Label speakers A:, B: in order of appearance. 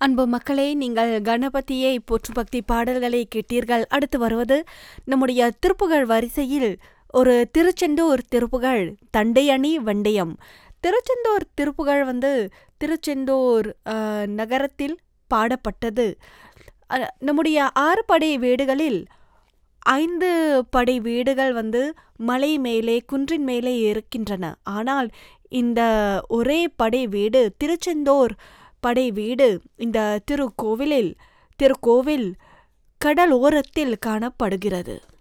A: அன்பு மக்களே நீங்கள் கணபதியை போற்று பக்தி பாடல்களை கேட்டீர்கள் அடுத்து வருவது நம்முடைய திருப்புகழ் வரிசையில் ஒரு திருச்செந்தூர் திருப்புகழ் தண்டையணி வண்டயம் திருச்செந்தூர் திருப்புகழ் வந்து திருச்செந்தூர் அஹ், நகரத்தில் பாடப்பட்டது அஹ், நம்முடைய ஆறு படை வீடுகளில் ஐந்து படை வீடுகள் வந்து மலை மேலே குன்றின் மேலே இருக்கின்றன ஆனால் இந்த ஒரே படை வீடு திருச்செந்தூர் படை வீடு இந்த திருக்கோவிலில் திருக்கோவில் கடல் ஓரத்தில் காணப்படுகிறது